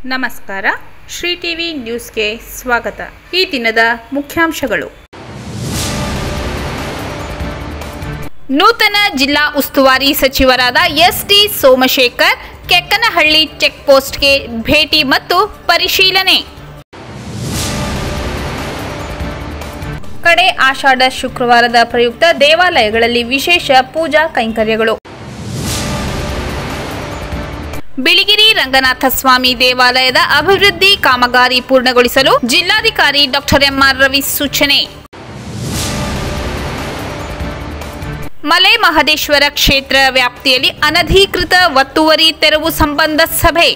ನಮಸ್ಕಾರ ಶ್ರೀ ಟಿವಿ ನ್ಯೂಸ್ಗೆ ಸ್ವಾಗತ ಈ ದಿನದ ಮುಖ್ಯಾಂಶಗಳು ನೂತನ ಜಿಲ್ಲಾ ಉಸ್ತುವಾರಿ ಸಚಿವರಾದ ಎಸ್ಟಿ ಸೋಮಶೇಖರ್ ಕೆಕ್ಕನಹಳ್ಳಿ ಚೆಕ್ ಪೋಸ್ಟ್ಗೆ ಭೇಟಿ ಮತ್ತು ಪರಿಶೀಲನೆ ಕಡೆ ಆಷಾಢ ಶುಕ್ರವಾರದ ಪ್ರಯುಕ್ತ ದೇವಾಲಯಗಳಲ್ಲಿ ವಿಶೇಷ ಪೂಜಾ ಕೈಂಕರ್ಯಗಳು ಬಿಳಿಗಿರಿ ರಂಗನಾಥ ಸ್ವಾಮಿ ದೇವಾಲಯದ ಅಭಿವೃದ್ಧಿ ಕಾಮಗಾರಿ ಪೂರ್ಣಗೊಳಿಸಲು ಜಿಲ್ಲಾಧಿಕಾರಿ ಡಾಕ್ಟರ್ ಎಂಆರ್ ರವಿ ಸೂಚನೆ ಮಲೆ ಮಹದೇಶ್ವರ ಕ್ಷೇತ್ರ ವ್ಯಾಪ್ತಿಯಲ್ಲಿ ಅನಧಿಕೃತ ಒತ್ತುವರಿ ತೆರವು ಸಂಬಂಧ ಸಭೆ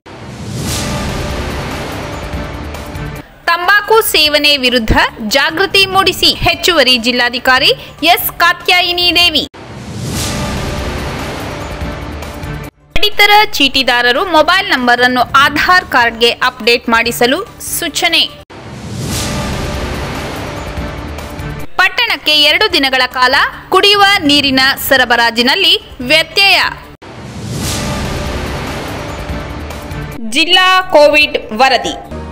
ತಂಬಾಕು ಸೇವನೆ ವಿರುದ್ಧ ಜಾಗೃತಿ ಮೂಡಿಸಿ ಹೆಚ್ಚುವರಿ ಜಿಲ್ಲಾಧಿಕಾರಿ ಎಸ್ ಕಾತ್ಯಾಯಿನಿ ದೇವಿ ಪಡಿತರ ಚೀಟಿದಾರರು ಮೊಬೈಲ್ ನಂಬರ್ ಅನ್ನು ಆಧಾರ್ ಕಾರ್ಡ್ಗೆ ಅಪ್ಡೇಟ್ ಮಾಡಿಸಲು ಸೂಚನೆ ಪಟ್ಟಣಕ್ಕೆ ಎರಡು ದಿನಗಳ ಕಾಲ ಕುಡಿಯುವ ನೀರಿನ ಸರಬರಾಜಿನಲ್ಲಿ ವ್ಯತ್ಯಯ ಜಿಲ್ಲಾ ಕೋವಿಡ್ ವರದಿ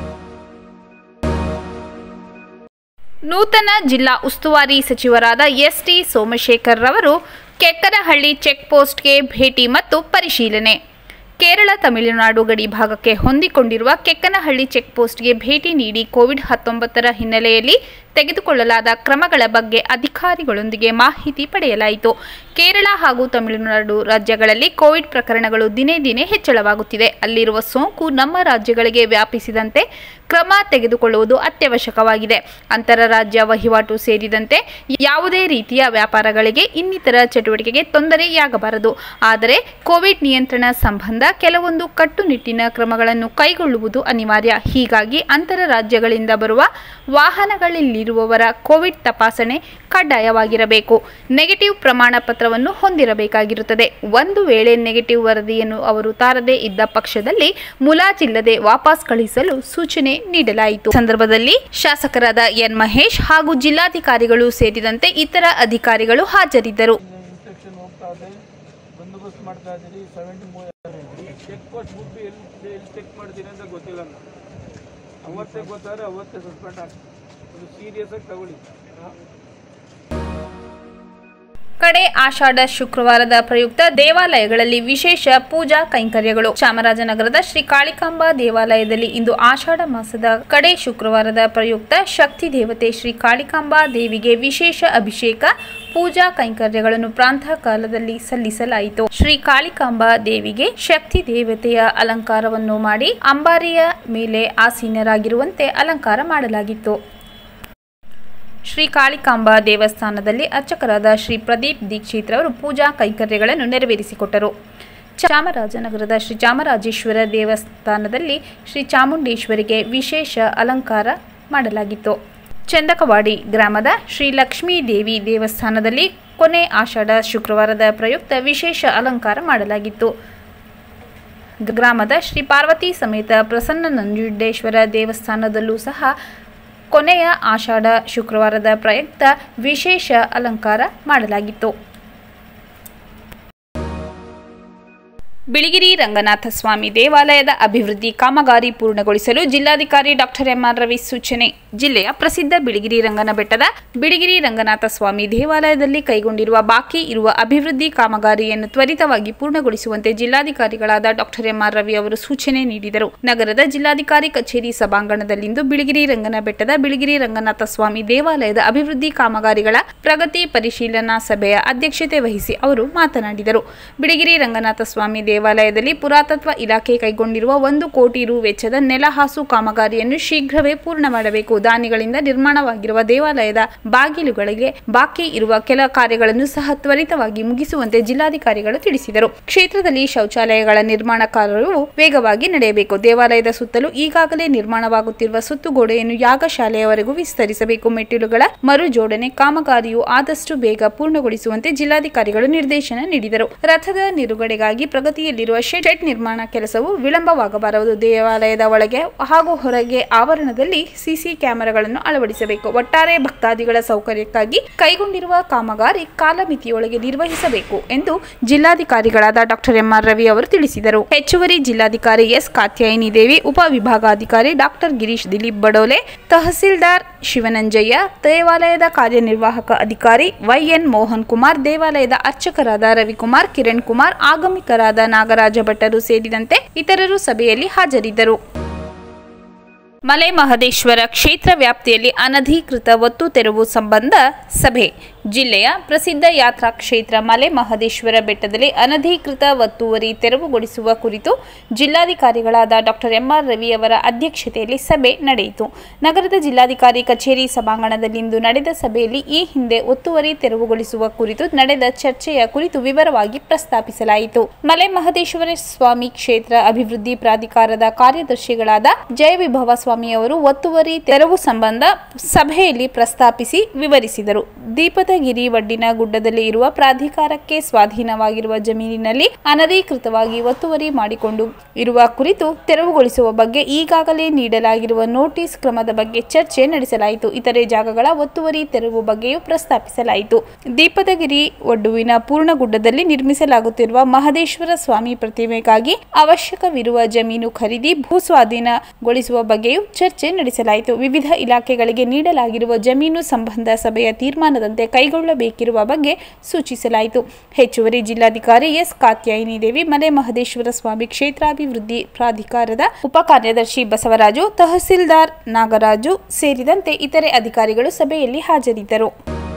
ನೂತನ ಜಿಲ್ಲಾ ಉಸ್ತುವಾರಿ ಸಚಿವರಾದ ಎಸ್ಟಿ ಸೋಮಶೇಖರ್ ರವರು ಕೆಕ್ಕನಹಳ್ಳಿ ಚೆಕ್ ಪೋಸ್ಟ್ಗೆ ಭೇಟಿ ಮತ್ತು ಪರಿಶೀಲನೆ ಕೇರಳ ತಮಿಳುನಾಡು ಗಡಿ ಭಾಗಕ್ಕೆ ಹೊಂದಿಕೊಂಡಿರುವ ಕೆಕ್ಕನಹಳ್ಳಿ ಚೆಕ್ ಪೋಸ್ಟ್ಗೆ ಭೇಟಿ ನೀಡಿ ಕೋವಿಡ್ ಹತ್ತೊಂಬತ್ತರ ಹಿನ್ನೆಲೆಯಲ್ಲಿ ತೆಗೆದುಕೊಳ್ಳಲಾದ ಕ್ರಮಗಳ ಬಗ್ಗೆ ಅಧಿಕಾರಿಗಳೊಂದಿಗೆ ಮಾಹಿತಿ ಪಡೆಯಲಾಯಿತು ಕೇರಳ ಹಾಗೂ ತಮಿಳುನಾಡು ರಾಜ್ಯಗಳಲ್ಲಿ ಕೋವಿಡ್ ಪ್ರಕರಣಗಳು ದಿನೇ ದಿನೇ ಹೆಚ್ಚಳವಾಗುತ್ತಿದೆ ಅಲ್ಲಿರುವ ಸೋಂಕು ನಮ್ಮ ರಾಜ್ಯಗಳಿಗೆ ವ್ಯಾಪಿಸಿದಂತೆ ಕ್ರಮ ತೆಗೆದುಕೊಳ್ಳುವುದು ಅತ್ಯವಶ್ಯಕವಾಗಿದೆ ಅಂತರರಾಜ್ಯ ವಹಿವಾಟು ಸೇರಿದಂತೆ ಯಾವುದೇ ರೀತಿಯ ವ್ಯಾಪಾರಗಳಿಗೆ ಇನ್ನಿತರ ಚಟುವಟಿಕೆಗೆ ತೊಂದರೆಯಾಗಬಾರದು ಆದರೆ ಕೋವಿಡ್ ನಿಯಂತ್ರಣ ಸಂಬಂಧ ಕೆಲವೊಂದು ಕಟ್ಟುನಿಟ್ಟಿನ ಕ್ರಮಗಳನ್ನು ಕೈಗೊಳ್ಳುವುದು ಅನಿವಾರ್ಯ ಹೀಗಾಗಿ ಅಂತರ ರಾಜ್ಯಗಳಿಂದ ಬರುವ ವಾಹನಗಳಲ್ಲಿರುವವರ ಕೋವಿಡ್ ತಪಾಸಣೆ ಕಡ್ಡಾಯವಾಗಿರಬೇಕು ನೆಗೆಟಿವ್ ಪ್ರಮಾಣ ಪತ್ರವನ್ನು ಹೊಂದಿರಬೇಕಾಗಿರುತ್ತದೆ ಒಂದು ವೇಳೆ ನೆಗೆಟಿವ್ ವರದಿಯನ್ನು ಅವರು ತಾರದೇ ಇದ್ದ ಪಕ್ಷದಲ್ಲಿ ಮುಲಾಜಿಲ್ಲದೆ ವಾಪಸ್ ಕಳುಹಿಸಲು ಸೂಚನೆ ನೀಡಲಾಯಿತು ಸಂದರ್ಭದಲ್ಲಿ ಶಾಸಕರಾದ ಎನ್ ಮಹೇಶ್ ಹಾಗೂ ಜಿಲ್ಲಾಧಿಕಾರಿಗಳು ಸೇರಿದಂತೆ ಇತರ ಅಧಿಕಾರಿಗಳು ಹಾಜರಿದ್ದರು ಇನ್ಸ್ಟ್ರಕ್ಷನ್ ಹೋಗ್ತಾ ಇದೆ ಬಂದೋಬಸ್ತ್ ಮಾಡ್ತಾ ಇದ್ದೀರಿ ಸೆವೆಂಟಿ ಮೂವ್ ಚೆಕ್ ಪೋಸ್ಟ್ ಬುಕ್ ಎಲ್ಲಿ ಎಲ್ಲಿ ಚೆಕ್ ಮಾಡ್ತೀನಿ ಅಂತ ಗೊತ್ತಿಲ್ಲ ನಮ್ಗೆ. ಅವತ್ತೇ ಗೊತ್ತಾದ್ರೆ ಅವತ್ತೇ ಸಸ್ಪೆಂಡ್ ಆಗ್ತದೆ ಅದು ಸೀರಿಯಸ್ ಆಗಿ ತಗೊಳ್ಳಿ ಹಾ? ಕಡೆ ಆಷಾಢ ಶುಕ್ರವಾರದ ಪ್ರಯುಕ್ತ ದೇವಾಲಯಗಳಲ್ಲಿ ವಿಶೇಷ ಪೂಜಾ ಕೈಂಕರ್ಯಗಳು ಚಾಮರಾಜನಗರದ ಶ್ರೀ ಕಾಳಿಕಾಂಬಾ ದೇವಾಲಯದಲ್ಲಿ ಇಂದು ಆಷಾಢ ಮಾಸದ ಕಡೆ ಶುಕ್ರವಾರದ ಪ್ರಯುಕ್ತ ಶಕ್ತಿ ದೇವತೆ ಶ್ರೀ ಕಾಳಿಕಾಂಬಾ ದೇವಿಗೆ ವಿಶೇಷ ಅಭಿಷೇಕ ಪೂಜಾ ಕೈಂಕರ್ಯಗಳನ್ನು ಪ್ರಾಂತಃ ಕಾಲದಲ್ಲಿ ಸಲ್ಲಿಸಲಾಯಿತು ಶ್ರೀ ಕಾಳಿಕಾಂಬಾ ದೇವಿಗೆ ಶಕ್ತಿ ದೇವತೆಯ ಅಲಂಕಾರವನ್ನು ಮಾಡಿ ಅಂಬಾರಿಯ ಮೇಲೆ ಆಸೀನರಾಗಿರುವಂತೆ ಅಲಂಕಾರ ಮಾಡಲಾಗಿತ್ತು ಶ್ರೀ ಕಾಳಿಕಾಂಬಾ ದೇವಸ್ಥಾನದಲ್ಲಿ ಅರ್ಚಕರಾದ ಶ್ರೀ ಪ್ರದೀಪ್ ದೀಕ್ಷಿತ್ ರವರು ಪೂಜಾ ಕೈಂಕರ್ಯಗಳನ್ನು ನೆರವೇರಿಸಿಕೊಟ್ಟರು ಚಾಮರಾಜನಗರದ ಶ್ರೀ ಚಾಮರಾಜೇಶ್ವರ ದೇವಸ್ಥಾನದಲ್ಲಿ ಶ್ರೀ ಚಾಮುಂಡೇಶ್ವರಿಗೆ ವಿಶೇಷ ಅಲಂಕಾರ ಮಾಡಲಾಗಿತ್ತು ಚಂದಕವಾಡಿ ಗ್ರಾಮದ ಶ್ರೀ ಲಕ್ಷ್ಮೀ ದೇವಿ ದೇವಸ್ಥಾನದಲ್ಲಿ ಕೊನೆ ಆಷಾಢ ಶುಕ್ರವಾರದ ಪ್ರಯುಕ್ತ ವಿಶೇಷ ಅಲಂಕಾರ ಮಾಡಲಾಗಿತ್ತು ಗ್ರಾಮದ ಶ್ರೀ ಪಾರ್ವತಿ ಸಮೇತ ಪ್ರಸನ್ನ ನಂಜುಂಡೇಶ್ವರ ದೇವಸ್ಥಾನದಲ್ಲೂ ಸಹ ಕೊನೆಯ ಆಷಾಢ ಶುಕ್ರವಾರದ ಪ್ರಯುಕ್ತ ವಿಶೇಷ ಅಲಂಕಾರ ಮಾಡಲಾಗಿತ್ತು ಬಿಳಿಗಿರಿ ರಂಗನಾಥ ಸ್ವಾಮಿ ದೇವಾಲಯದ ಅಭಿವೃದ್ಧಿ ಕಾಮಗಾರಿ ಪೂರ್ಣಗೊಳಿಸಲು ಜಿಲ್ಲಾಧಿಕಾರಿ ಡಾಕ್ಟರ್ ಎಂಆರ್ ರವಿ ಸೂಚನೆ ಜಿಲ್ಲೆಯ ಪ್ರಸಿದ್ಧ ಬಿಳಿಗಿರಿ ರಂಗನ ಬೆಟ್ಟದ ಬಿಳಿಗಿರಿ ರಂಗನಾಥ ಸ್ವಾಮಿ ದೇವಾಲಯದಲ್ಲಿ ಕೈಗೊಂಡಿರುವ ಬಾಕಿ ಇರುವ ಅಭಿವೃದ್ಧಿ ಕಾಮಗಾರಿಯನ್ನು ತ್ವರಿತವಾಗಿ ಪೂರ್ಣಗೊಳಿಸುವಂತೆ ಜಿಲ್ಲಾಧಿಕಾರಿಗಳಾದ ಡಾಕ್ಟರ್ ಎಂಆರ್ ರವಿ ಅವರು ಸೂಚನೆ ನೀಡಿದರು ನಗರದ ಜಿಲ್ಲಾಧಿಕಾರಿ ಕಚೇರಿ ಸಭಾಂಗಣದಲ್ಲಿಂದು ಬಿಳಿಗಿರಿ ರಂಗನ ಬೆಟ್ಟದ ಬಿಳಿಗಿರಿ ರಂಗನಾಥ ಸ್ವಾಮಿ ದೇವಾಲಯದ ಅಭಿವೃದ್ಧಿ ಕಾಮಗಾರಿಗಳ ಪ್ರಗತಿ ಪರಿಶೀಲನಾ ಸಭೆಯ ಅಧ್ಯಕ್ಷತೆ ವಹಿಸಿ ಅವರು ಮಾತನಾಡಿದರು ಬಿಳಿಗಿರಿ ರಂಗನಾಥ ಸ್ವಾಮಿ ದೇವಾಲಯದಲ್ಲಿ ಪುರಾತತ್ವ ಇಲಾಖೆ ಕೈಗೊಂಡಿರುವ ಒಂದು ಕೋಟಿ ರು ವೆಚ್ಚದ ನೆಲಹಾಸು ಕಾಮಗಾರಿಯನ್ನು ಶೀಘ್ರವೇ ಪೂರ್ಣ ಮಾಡಬೇಕು ದಾನಿಗಳಿಂದ ನಿರ್ಮಾಣವಾಗಿರುವ ದೇವಾಲಯದ ಬಾಗಿಲುಗಳಿಗೆ ಬಾಕಿ ಇರುವ ಕೆಲ ಕಾರ್ಯಗಳನ್ನು ಸಹ ತ್ವರಿತವಾಗಿ ಮುಗಿಸುವಂತೆ ಜಿಲ್ಲಾಧಿಕಾರಿಗಳು ತಿಳಿಸಿದರು ಕ್ಷೇತ್ರದಲ್ಲಿ ಶೌಚಾಲಯಗಳ ನಿರ್ಮಾಣ ಕಾರ್ಯವು ವೇಗವಾಗಿ ನಡೆಯಬೇಕು ದೇವಾಲಯದ ಸುತ್ತಲೂ ಈಗಾಗಲೇ ನಿರ್ಮಾಣವಾಗುತ್ತಿರುವ ಸುತ್ತುಗೋಡೆಯನ್ನು ಯಾಗಶಾಲೆಯವರೆಗೂ ವಿಸ್ತರಿಸಬೇಕು ಮೆಟ್ಟಿಲುಗಳ ಮರು ಜೋಡಣೆ ಕಾಮಗಾರಿಯು ಆದಷ್ಟು ಬೇಗ ಪೂರ್ಣಗೊಳಿಸುವಂತೆ ಜಿಲ್ಲಾಧಿಕಾರಿಗಳು ನಿರ್ದೇಶನ ನೀಡಿದರು ರಥದ ನಿಲುಗಡೆಗಾಗಿ ಪ್ರಗತಿ ಬದಿಯಲ್ಲಿರುವ ಶೆಡ್ ನಿರ್ಮಾಣ ಕೆಲಸವು ವಿಳಂಬವಾಗಬಾರದು ದೇವಾಲಯದ ಒಳಗೆ ಹಾಗೂ ಹೊರಗೆ ಆವರಣದಲ್ಲಿ ಸಿಸಿ ಕ್ಯಾಮೆರಾಗಳನ್ನು ಅಳವಡಿಸಬೇಕು ಒಟ್ಟಾರೆ ಭಕ್ತಾದಿಗಳ ಸೌಕರ್ಯಕ್ಕಾಗಿ ಕೈಗೊಂಡಿರುವ ಕಾಮಗಾರಿ ಕಾಲಮಿತಿಯೊಳಗೆ ನಿರ್ವಹಿಸಬೇಕು ಎಂದು ಜಿಲ್ಲಾಧಿಕಾರಿಗಳಾದ ಡಾಕ್ಟರ್ ಎಂಆರ್ ರವಿ ಅವರು ತಿಳಿಸಿದರು ಹೆಚ್ಚುವರಿ ಜಿಲ್ಲಾಧಿಕಾರಿ ಎಸ್ ಕಾತ್ಯಾಯಿನಿ ದೇವಿ ಉಪವಿಭಾಗಾಧಿಕಾರಿ ಡಾಕ್ಟರ್ ಗಿರೀಶ್ ದಿಲೀಪ್ ಬಡೋಲೆ ತಹಸೀಲ್ದಾರ್ ಶಿವನಂಜಯ್ಯ ದೇವಾಲಯದ ಕಾರ್ಯನಿರ್ವಾಹಕ ಅಧಿಕಾರಿ ವೈಎನ್ ಮೋಹನ್ ಕುಮಾರ್ ದೇವಾಲಯದ ಅರ್ಚಕರಾದ ರವಿಕುಮಾರ್ ಕಿರಣ್ ಕುಮಾರ್ ಆಗಮಿಕರಾದ ನಾಗರಾಜ ಭಟ್ಟರು ಸೇರಿದಂತೆ ಇತರರು ಸಭೆಯಲ್ಲಿ ಹಾಜರಿದ್ದರು ಮಲೆ ಮಹದೇಶ್ವರ ಕ್ಷೇತ್ರ ವ್ಯಾಪ್ತಿಯಲ್ಲಿ ಅನಧಿಕೃತ ಒತ್ತು ತೆರವು ಸಂಬಂಧ ಸಭೆ ಜಿಲ್ಲೆಯ ಪ್ರಸಿದ್ಧ ಯಾತ್ರಾ ಕ್ಷೇತ್ರ ಮಲೆ ಮಹದೇಶ್ವರ ಬೆಟ್ಟದಲ್ಲಿ ಅನಧಿಕೃತ ಒತ್ತುವರಿ ತೆರವುಗೊಳಿಸುವ ಕುರಿತು ಜಿಲ್ಲಾಧಿಕಾರಿಗಳಾದ ಡಾಕ್ಟರ್ ಎಂಆರ್ ರವಿ ಅವರ ಅಧ್ಯಕ್ಷತೆಯಲ್ಲಿ ಸಭೆ ನಡೆಯಿತು ನಗರದ ಜಿಲ್ಲಾಧಿಕಾರಿ ಕಚೇರಿ ಸಭಾಂಗಣದಲ್ಲಿಂದು ನಡೆದ ಸಭೆಯಲ್ಲಿ ಈ ಹಿಂದೆ ಒತ್ತುವರಿ ತೆರವುಗೊಳಿಸುವ ಕುರಿತು ನಡೆದ ಚರ್ಚೆಯ ಕುರಿತು ವಿವರವಾಗಿ ಪ್ರಸ್ತಾಪಿಸಲಾಯಿತು ಮಲೆ ಮಹದೇಶ್ವರ ಸ್ವಾಮಿ ಕ್ಷೇತ್ರ ಅಭಿವೃದ್ಧಿ ಪ್ರಾಧಿಕಾರದ ಕಾರ್ಯದರ್ಶಿಗಳಾದ ಜಯವಿಭವ ಸ್ವಾಮಿ ಅವರು ಒತ್ತುವರಿ ತೆರವು ಸಂಬಂಧ ಸಭೆಯಲ್ಲಿ ಪ್ರಸ್ತಾಪಿಸಿ ವಿವರಿಸಿದರು ದೀಪದಗಿರಿ ವಡ್ಡಿನ ಗುಡ್ಡದಲ್ಲಿ ಇರುವ ಪ್ರಾಧಿಕಾರಕ್ಕೆ ಸ್ವಾಧೀನವಾಗಿರುವ ಜಮೀನಿನಲ್ಲಿ ಅನಧಿಕೃತವಾಗಿ ಒತ್ತುವರಿ ಮಾಡಿಕೊಂಡು ಇರುವ ಕುರಿತು ತೆರವುಗೊಳಿಸುವ ಬಗ್ಗೆ ಈಗಾಗಲೇ ನೀಡಲಾಗಿರುವ ನೋಟಿಸ್ ಕ್ರಮದ ಬಗ್ಗೆ ಚರ್ಚೆ ನಡೆಸಲಾಯಿತು ಇತರೆ ಜಾಗಗಳ ಒತ್ತುವರಿ ತೆರವು ಬಗ್ಗೆಯೂ ಪ್ರಸ್ತಾಪಿಸಲಾಯಿತು ದೀಪದಗಿರಿ ಒಡ್ಡುವಿನ ಪೂರ್ಣಗುಡ್ಡದಲ್ಲಿ ನಿರ್ಮಿಸಲಾಗುತ್ತಿರುವ ಮಹದೇಶ್ವರ ಸ್ವಾಮಿ ಪ್ರತಿಮೆಗಾಗಿ ಅವಶ್ಯಕವಿರುವ ಜಮೀನು ಖರೀದಿ ಭೂಸ್ವಾಧೀನಗೊಳಿಸುವ ಬಗ್ಗೆಯೂ ಚರ್ಚೆ ನಡೆಸಲಾಯಿತು ವಿವಿಧ ಇಲಾಖೆಗಳಿಗೆ ನೀಡಲಾಗಿರುವ ಜಮೀನು ಸಂಬಂಧ ಸಭೆಯ ತೀರ್ಮಾನದಂತೆ ಕೈಗೊಳ್ಳಬೇಕಿರುವ ಬಗ್ಗೆ ಸೂಚಿಸಲಾಯಿತು ಹೆಚ್ಚುವರಿ ಜಿಲ್ಲಾಧಿಕಾರಿ ಎಸ್ ಕಾತ್ಯಾಯಿನಿ ದೇವಿ ಮಲೆ ಮಹದೇಶ್ವರ ಸ್ವಾಮಿ ಕ್ಷೇತ್ರಾಭಿವೃದ್ಧಿ ಪ್ರಾಧಿಕಾರದ ಉಪಕಾರ್ಯದರ್ಶಿ ಬಸವರಾಜು ತಹಸೀಲ್ದಾರ್ ನಾಗರಾಜು ಸೇರಿದಂತೆ ಇತರೆ ಅಧಿಕಾರಿಗಳು ಸಭೆಯಲ್ಲಿ ಹಾಜರಿದ್ದರು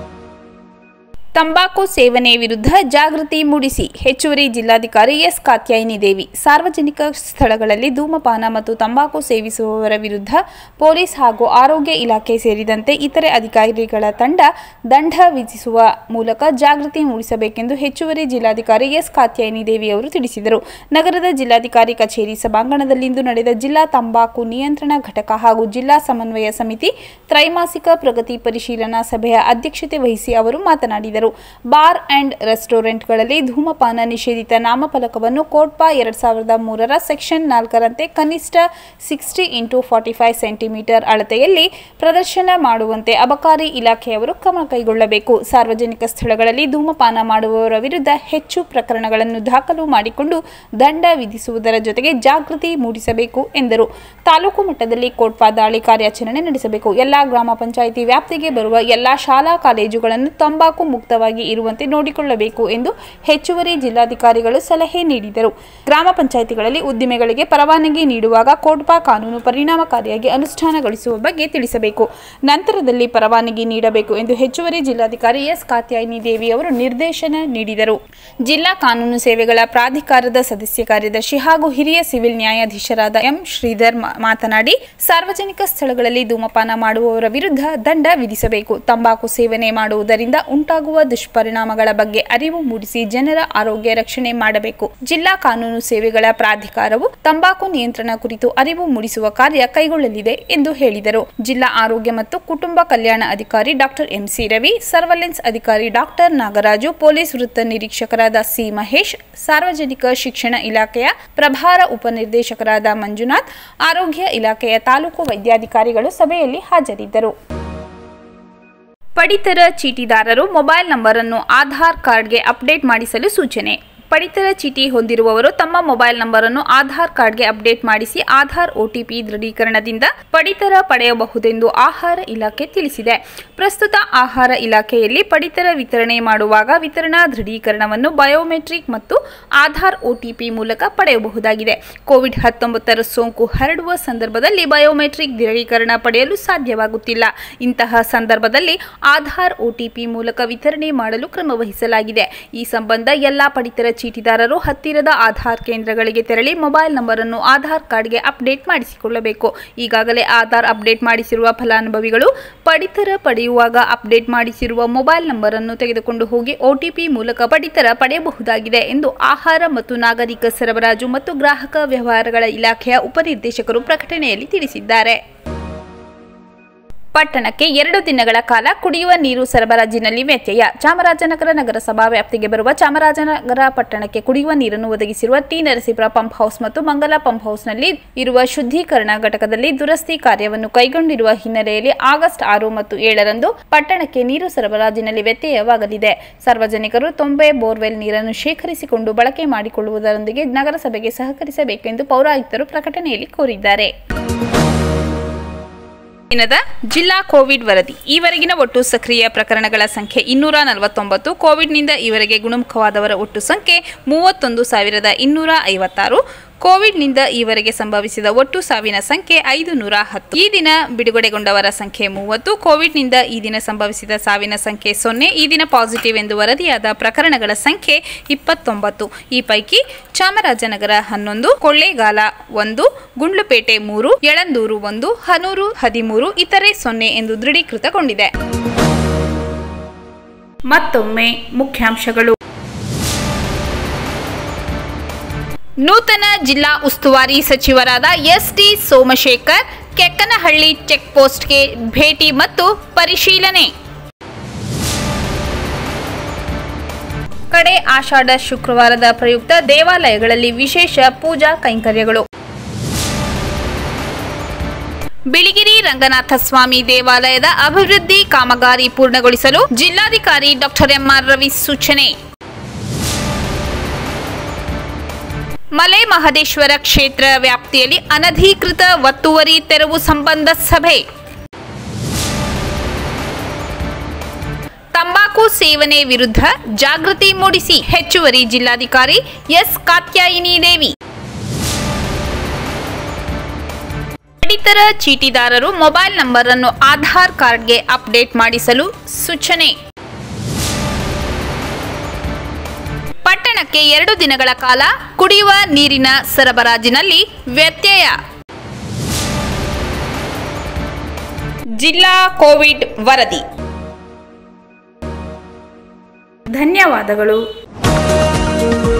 ತಂಬಾಕು ಸೇವನೆ ವಿರುದ್ಧ ಜಾಗೃತಿ ಮೂಡಿಸಿ ಹೆಚ್ಚುವರಿ ಜಿಲ್ಲಾಧಿಕಾರಿ ಎಸ್ ಕಾತ್ಯಾಯಿನಿ ದೇವಿ ಸಾರ್ವಜನಿಕ ಸ್ಥಳಗಳಲ್ಲಿ ಧೂಮಪಾನ ಮತ್ತು ತಂಬಾಕು ಸೇವಿಸುವವರ ವಿರುದ್ಧ ಪೊಲೀಸ್ ಹಾಗೂ ಆರೋಗ್ಯ ಇಲಾಖೆ ಸೇರಿದಂತೆ ಇತರೆ ಅಧಿಕಾರಿಗಳ ತಂಡ ದಂಡ ವಿಧಿಸುವ ಮೂಲಕ ಜಾಗೃತಿ ಮೂಡಿಸಬೇಕೆಂದು ಹೆಚ್ಚುವರಿ ಜಿಲ್ಲಾಧಿಕಾರಿ ಎಸ್ ಕಾತ್ಯಾಯಿನಿ ದೇವಿ ಅವರು ತಿಳಿಸಿದರು ನಗರದ ಜಿಲ್ಲಾಧಿಕಾರಿ ಕಚೇರಿ ಸಭಾಂಗಣದಲ್ಲಿಂದು ನಡೆದ ಜಿಲ್ಲಾ ತಂಬಾಕು ನಿಯಂತ್ರಣ ಘಟಕ ಹಾಗೂ ಜಿಲ್ಲಾ ಸಮನ್ವಯ ಸಮಿತಿ ತ್ರೈಮಾಸಿಕ ಪ್ರಗತಿ ಪರಿಶೀಲನಾ ಸಭೆಯ ಅಧ್ಯಕ್ಷತೆ ವಹಿಸಿ ಅವರು ಮಾತನಾಡಿದರು ಬಾರ್ ಅಂಡ್ ರೆಸ್ಟೋರೆಂಟ್ಗಳಲ್ಲಿ ಧೂಮಪಾನ ನಿಷೇಧಿತ ನಾಮಫಲಕವನ್ನು ಕೋಟ್ಪಾ ಎರಡ್ ಸಾವಿರದ ಮೂರರ ಸೆಕ್ಷನ್ ನಾಲ್ಕರಂತೆ ಕನಿಷ್ಠ sixty into forty five centimetre ಅಳತೆಯಲ್ಲಿ ಪ್ರದರ್ಶನ ಮಾಡುವಂತೆ ಅಬಕಾರಿ ಇಲಾಖೆಯವರು ಕ್ರಮ ಕೈಗೊಳ್ಳಬೇಕು ಸಾರ್ವಜನಿಕ ಸ್ಥಳಗಳಲ್ಲಿ ಧೂಮಪಾನ ಮಾಡುವವರ ವಿರುದ್ಧ ಹೆಚ್ಚು ಪ್ರಕರಣಗಳನ್ನು ದಾಖಲು ಮಾಡಿಕೊಂಡು ದಂಡ ವಿಧಿಸುವುದರ ಜೊತೆಗೆ ಜಾಗೃತಿ ಮೂಡಿಸಬೇಕು ಎಂದರು ತಾಲೂಕು ಮಟ್ಟದಲ್ಲಿ ಕೋಟ್ಪಾ ದಾಳಿ ಕಾರ್ಯಾಚರಣೆ ನಡೆಸಬೇಕು ಎಲ್ಲಾ ಗ್ರಾಮ ಪಂಚಾಯಿತಿ ವ್ಯಾಪ್ತಿಗೆ ಬರುವ ಎಲ್ಲಾ ಶಾಲಾ ಕಾಲೇಜುಗಳನ್ನು ತಂಬಾಕು ಮುಕ್ತವಾಗಿ ಇರುವಂತೆ ನೋಡಿಕೊಳ್ಳಬೇಕು ಎಂದು ಹೆಚ್ಚುವರಿ ಜಿಲ್ಲಾಧಿಕಾರಿಗಳು ಸಲಹೆ ನೀಡಿದರು ಗ್ರಾಮ ಪಂಚಾಯಿತಿಗಳಲ್ಲಿ ಉದ್ದಿಮೆಗಳಿಗೆ ಪರವಾನಗಿ ನೀಡುವಾಗ ಕೋಟ್ಪಾ ಕಾನೂನು ಪರಿಣಾಮಕಾರಿಯಾಗಿ ಅನುಷ್ಠಾನಗೊಳಿಸುವ ಬಗ್ಗೆ ತಿಳಿಸಬೇಕು ನಂತರದಲ್ಲಿ ಪರವಾನಗಿ ನೀಡಬೇಕು ಎಂದು ಹೆಚ್ಚುವರಿ ಜಿಲ್ಲಾಧಿಕಾರಿ ಎಸ್ ಕಾತ್ಯಾಯಿನಿ ದೇವಿ ಅವರು ನಿರ್ದೇಶನ ನೀಡಿದರು ಜಿಲ್ಲಾ ಕಾನೂನು ಸೇವೆಗಳ ಪ್ರಾಧಿಕಾರದ ಸದಸ್ಯ ಕಾರ್ಯದರ್ಶಿ ಹಾಗೂ ಹಿರಿಯ ಸಿವಿಲ್ ನ್ಯಾಯಾಧೀಶರಾದ ಎಂ ಶ್ರೀಧರ್ ಮಾ- ಮಾತನಾಡಿ ಸಾರ್ವಜನಿಕ ಸ್ಥಳಗಳಲ್ಲಿ ಧೂಮಪಾನ ಮಾಡುವವರ ವಿರುದ್ಧ ದಂಡ ವಿಧಿಸಬೇಕು ತಂಬಾಕು ಸೇವನೆ ಮಾಡುವುದರಿಂದ ಉಂಟಾಗುವ ದುಷ್ಪರಿಣಾಮಗಳ ಬಗ್ಗೆ ಅರಿವು ಮೂಡಿಸಿ ಜನರ ಆರೋಗ್ಯ ರಕ್ಷಣೆ ಮಾಡಬೇಕು ಜಿಲ್ಲಾ ಕಾನೂನು ಸೇವೆಗಳ ಪ್ರಾಧಿಕಾರವು ತಂಬಾಕು ನಿಯಂತ್ರಣ ಕುರಿತು ಅರಿವು ಮೂಡಿಸುವ ಕಾರ್ಯ ಕೈಗೊಳ್ಳಲಿದೆ ಎಂದು ಹೇಳಿದರು ಜಿಲ್ಲಾ ಆರೋಗ್ಯ ಮತ್ತು ಕುಟುಂಬ ಕಲ್ಯಾಣ ಅಧಿಕಾರಿ ಡಾಕ್ಟರ್ ಎಂಸಿ ರವಿ ಸರ್ವಲೆನ್ಸ್ ಅಧಿಕಾರಿ ಡಾಕ್ಟರ್ ನಾಗರಾಜು ಪೊಲೀಸ್ ವೃತ್ತ ನಿರೀಕ್ಷಕರಾದ ಸಿ ಮಹೇಶ್ ಸಾರ್ವಜನಿಕ ಶಿಕ್ಷಣ ಇಲಾಖೆಯ ಪ್ರಭಾರ ಉಪನಿರ್ದೇಶಕರಾದ ಮಂಜುನಾಥ್ ಆರೋಗ್ಯ ಇಲಾಖೆಯ ತಾಲೂಕು ವೈದ್ಯಾಧಿಕಾರಿಗಳು ಸಭೆಯಲ್ಲಿ ಹಾಜರಿದ್ದರು ಪಡಿತರ ಚೀಟಿದಾರರು ಮೊಬೈಲ್ ನಂಬರ್ ಅನ್ನು ಆಧಾರ್ ಕಾರ್ಡ್ಗೆ ಅಪ್ಡೇಟ್ ಮಾಡಿಸಲು ಸೂಚನೆ ಪಡಿತರ ಚೀಟಿ ಹೊಂದಿರುವವರು ತಮ್ಮ ಮೊಬೈಲ್ ನಂಬರ್ ಅನ್ನು ಆಧಾರ್ ಕಾರ್ಡ್ಗೆ ಅಪ್ಡೇಟ್ ಮಾಡಿಸಿ ಆಧಾರ್ ಒಟಿಪಿ ದೃಢೀಕರಣದಿಂದ ಪಡಿತರ ಪಡೆಯಬಹುದೆಂದು ಆಹಾರ ಇಲಾಖೆ ತಿಳಿಸಿದೆ ಪ್ರಸ್ತುತ ಆಹಾರ ಇಲಾಖೆಯಲ್ಲಿ ಪಡಿತರ ವಿತರಣೆ ಮಾಡುವಾಗ ವಿತರಣಾ ದೃಢೀಕರಣವನ್ನು ಬಯೋಮೆಟ್ರಿಕ್ ಮತ್ತು ಆಧಾರ್ ಒಟಿಪಿ ಮೂಲಕ ಪಡೆಯಬಹುದಾಗಿದೆ ಕೋವಿಡ್ ಹತ್ತೊಂಬತ್ತರ ಸೋಂಕು ಹರಡುವ ಸಂದರ್ಭದಲ್ಲಿ ಬಯೋಮೆಟ್ರಿಕ್ ದೃಢೀಕರಣ ಪಡೆಯಲು ಸಾಧ್ಯವಾಗುತ್ತಿಲ್ಲ ಇಂತಹ ಸಂದರ್ಭದಲ್ಲಿ ಆಧಾರ್ ಒಟಿಪಿ ಮೂಲಕ ವಿತರಣೆ ಮಾಡಲು ಕ್ರಮ ವಹಿಸಲಾಗಿದೆ ಈ ಸಂಬಂಧ ಎಲ್ಲಾ ಪಡಿತರ ಚೀಟಿದಾರರು ಹತ್ತಿರದ ಆಧಾರ್ ಕೇಂದ್ರಗಳಿಗೆ ತೆರಳಿ ಮೊಬೈಲ್ ನಂಬರ್ ಅನ್ನು ಆಧಾರ್ ಕಾರ್ಡ್ಗೆ ಅಪ್ಡೇಟ್ ಮಾಡಿಸಿಕೊಳ್ಳಬೇಕು ಈಗಾಗಲೇ ಆಧಾರ್ ಅಪ್ಡೇಟ್ ಮಾಡಿಸಿರುವ ಫಲಾನುಭವಿಗಳು ಪಡಿತರ ಪಡೆಯುವಾಗ ಅಪ್ಡೇಟ್ ಮಾಡಿಸಿರುವ ಮೊಬೈಲ್ ನಂಬರ್ ಅನ್ನು ತೆಗೆದುಕೊಂಡು ಹೋಗಿ ಒಟಿಪಿ ಮೂಲಕ ಪಡಿತರ ಪಡೆಯಬಹುದಾಗಿದೆ ಎಂದು ಆಹಾರ ಮತ್ತು ನಾಗರಿಕ ಸರಬರಾಜು ಮತ್ತು ಗ್ರಾಹಕ ವ್ಯವಹಾರಗಳ ಇಲಾಖೆಯ ಉಪನಿರ್ದೇಶಕರು ಪ್ರಕಟಣೆಯಲ್ಲಿ ತಿಳಿಸಿದ್ದಾರೆ ಪಟ್ಟಣಕ್ಕೆ ಎರಡು ದಿನಗಳ ಕಾಲ ಕುಡಿಯುವ ನೀರು ಸರಬರಾಜಿನಲ್ಲಿ ವ್ಯತ್ಯಯ ಚಾಮರಾಜನಗರ ನಗರಸಭಾ ವ್ಯಾಪ್ತಿಗೆ ಬರುವ ಚಾಮರಾಜನಗರ ಪಟ್ಟಣಕ್ಕೆ ಕುಡಿಯುವ ನೀರನ್ನು ಒದಗಿಸಿರುವ ಟಿ ನರಸೀಪುರ ಪಂಪ್ ಹೌಸ್ ಮತ್ತು ಮಂಗಲ ಪಂಪ್ ಹೌಸ್ನಲ್ಲಿ ಇರುವ ಶುದ್ಧೀಕರಣ ಘಟಕದಲ್ಲಿ ದುರಸ್ತಿ ಕಾರ್ಯವನ್ನು ಕೈಗೊಂಡಿರುವ ಹಿನ್ನೆಲೆಯಲ್ಲಿ ಆಗಸ್ಟ್ ಆರು ಮತ್ತು ಏಳರಂದು ಪಟ್ಟಣಕ್ಕೆ ನೀರು ಸರಬರಾಜಿನಲ್ಲಿ ವ್ಯತ್ಯಯವಾಗಲಿದೆ ಸಾರ್ವಜನಿಕರು ತೊಂಬೆ ಬೋರ್ವೆಲ್ ನೀರನ್ನು ಶೇಖರಿಸಿಕೊಂಡು ಬಳಕೆ ಮಾಡಿಕೊಳ್ಳುವುದರೊಂದಿಗೆ ನಗರಸಭೆಗೆ ಸಹಕರಿಸಬೇಕೆಂದು ಪೌರಾಯುಕ್ತರು ಪ್ರಕಟಣೆಯಲ್ಲಿ ಕೋರಿದ್ದಾರೆ ದಿನದ ಜಿಲ್ಲಾ ಕೋವಿಡ್ ವರದಿ ಈವರೆಗಿನ ಒಟ್ಟು ಸಕ್ರಿಯ ಪ್ರಕರಣಗಳ ಸಂಖ್ಯೆ ಇನ್ನೂರ ನಲವತ್ತೊಂಬತ್ತು ಕೋವಿಡ್ನಿಂದ ಈವರೆಗೆ ಗುಣಮುಖವಾದವರ ಒಟ್ಟು ಸಂಖ್ಯೆ ಮೂವತ್ತೊಂದು ಸಾವಿರದ ಇನ್ನೂರ ಐವತ್ತಾರು ಕೋವಿಡ್ನಿಂದ ಈವರೆಗೆ ಸಂಭವಿಸಿದ ಒಟ್ಟು ಸಾವಿನ ಸಂಖ್ಯೆ ಐದು ನೂರ ಹತ್ತು ಈ ದಿನ ಬಿಡುಗಡೆಗೊಂಡವರ ಸಂಖ್ಯೆ ಮೂವತ್ತು ಕೋವಿಡ್ನಿಂದ ಈ ದಿನ ಸಂಭವಿಸಿದ ಸಾವಿನ ಸಂಖ್ಯೆ ಸೊನ್ನೆ ಈ ದಿನ ಪಾಸಿಟಿವ್ ಎಂದು ವರದಿಯಾದ ಪ್ರಕರಣಗಳ ಸಂಖ್ಯೆ ಇಪ್ಪತ್ತೊಂಬತ್ತು ಈ ಪೈಕಿ ಚಾಮರಾಜನಗರ ಹನ್ನೊಂದು ಕೊಳ್ಳೇಗಾಲ ಒಂದು ಗುಂಡ್ಲುಪೇಟೆ ಮೂರು ಯಳಂದೂರು ಒಂದು ಹನೂರು ಹದಿಮೂರು ಇತರೆ ಸೊನ್ನೆ ಎಂದು ದೃಢೀಕೃತಗೊಂಡಿದೆ ಮತ್ತೊಮ್ಮೆ ಮುಖ್ಯಾಂಶಗಳು ನೂತನ ಜಿಲ್ಲಾ ಉಸ್ತುವಾರಿ ಸಚಿವರಾದ ಎಸ್ಟಿ ಸೋಮಶೇಖರ್ ಕೆಕ್ಕನಹಳ್ಳಿ ಚೆಕ್ ಪೋಸ್ಟ್ಗೆ ಭೇಟಿ ಮತ್ತು ಪರಿಶೀಲನೆ ಕಡೆ ಆಷಾಢ ಶುಕ್ರವಾರದ ಪ್ರಯುಕ್ತ ದೇವಾಲಯಗಳಲ್ಲಿ ವಿಶೇಷ ಪೂಜಾ ಕೈಂಕರ್ಯಗಳು ಬಿಳಿಗಿರಿ ರಂಗನಾಥ ಸ್ವಾಮಿ ದೇವಾಲಯದ ಅಭಿವೃದ್ಧಿ ಕಾಮಗಾರಿ ಪೂರ್ಣಗೊಳಿಸಲು ಜಿಲ್ಲಾಧಿಕಾರಿ ಡಾಕ್ಟರ್ ಎಂಆರ್ ರವಿ ಸೂಚನೆ ಮಲೆ ಮಹದೇಶ್ವರ ಕ್ಷೇತ್ರ ವ್ಯಾಪ್ತಿಯಲ್ಲಿ ಅನಧಿಕೃತ ಒತ್ತುವರಿ ತೆರವು ಸಂಬಂಧ ಸಭೆ ತಂಬಾಕು ಸೇವನೆ ವಿರುದ್ಧ ಜಾಗೃತಿ ಮೂಡಿಸಿ ಹೆಚ್ಚುವರಿ ಜಿಲ್ಲಾಧಿಕಾರಿ ಎಸ್ ಕಾತ್ಯಾಯಿನಿ ದೇವಿ ಪಡಿತರ ಚೀಟಿದಾರರು ಮೊಬೈಲ್ ನಂಬರ್ ಅನ್ನು ಆಧಾರ್ ಕಾರ್ಡ್ಗೆ ಅಪ್ಡೇಟ್ ಮಾಡಿಸಲು ಸೂಚನೆ ಪಟ್ಟಣಕ್ಕೆ ಎರಡು ದಿನಗಳ ಕಾಲ ಕುಡಿಯುವ ನೀರಿನ ಸರಬರಾಜಿನಲ್ಲಿ ವ್ಯತ್ಯಯ ಜಿಲ್ಲಾ ಕೋವಿಡ್ ವರದಿ ಧನ್ಯವಾದಗಳು